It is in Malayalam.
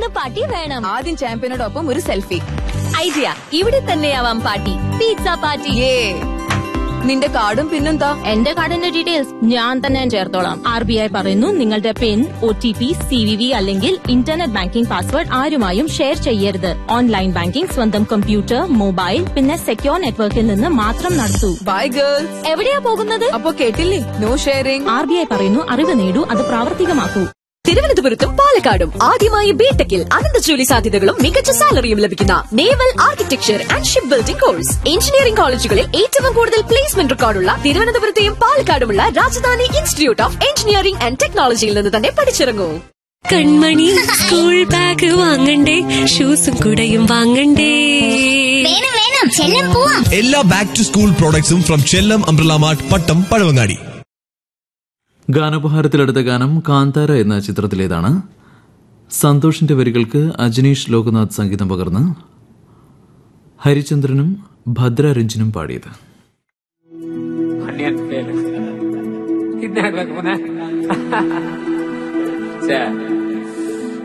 ഇന്ന് പാർട്ടി വേണം ആദ്യം ചാമ്പ്യനോടൊപ്പം ഒരു സെൽഫി ഐഡിയ ഇവിടെ തന്നെയാവാം പാർട്ടി പിസ്സ പാർട്ടി ഏ നിന്റെ കാർഡും പിന്നെന്താ എന്റെ കാർഡിന്റെ ഡീറ്റെയിൽസ് ഞാൻ തന്നെ ചേർത്തോളാം ആർ ബി ഐ പറയുന്നു നിങ്ങളുടെ PIN O T P C V V അല്ലെങ്കിൽ ഇന്റർനെറ്റ് ബാങ്കിംഗ് പാസ്വേഡ് ആരുമായും ഷെയർ ചെയ്യരുത് ഓൺലൈൻ ബാങ്കിംഗ് സ്വന്തം കമ്പ്യൂട്ടർ മൊബൈൽ പിന്നെ സെക്യോർ നെറ്റ്വർക്കിൽ നിന്ന് മാത്രം നടത്തൂ ബൈ ഗേൾസ് എവിടെയാ പോകുന്നത് അപ്പൊ കേട്ടില്ലേ no sharing R B I പറയുന്നു അറിവ് നേടൂ അത് പ്രാവർത്തികമാക്കൂ തിരുവനന്തപുരത്തും പാലക്കാടും ആദ്യമായി ബിടെക്കിൽ അനന്ത ജോലി സാധ്യതകളും മികച്ച സാലറിയും ലഭിക്കുന്ന naval architecture and ship building course engineering കോളേജുകളിൽ ഏറ്റവും കൂടുതൽ പ്ലേസ്മെന്റ് റെക്കോർഡുള്ള തിരുവനന്തപുരത്തെയും പാലക്കാടുമുള്ള Rajadhani institute of engineering and ടെക്നോളജിയിൽ നിന്ന് തന്നെ പഠിച്ചിറങ്ങൂ കൺമണി സ്കൂൾ ബാഗ് വാങ്ങണ്ടേ ഷൂസും കുടയും വാങ്ങണ്ടേ വേണം വേണം ചെല്ലം പോവാം എല്ലാ ബാക്ക് ടു സ്കൂൾ പ്രോഡക്ട്സും from Chellam umbrella mart Pattom Pazhavangadi ഗാനോപഹാരത്തിലെടുത്ത ഗാനം കാന്താര എന്ന ചിത്രത്തിലേതാണ് സന്തോഷിന്റെ വരികൾക്ക് അജനീഷ് ലോകനാഥ് സംഗീതം പകർന്ന് ഹരിചന്ദ്രനും ഭദ്രരഞ്ജനും പാടിയത് ಇದ್ನಾಗ್ಬೇಕು ಪುನಃ ಛೇ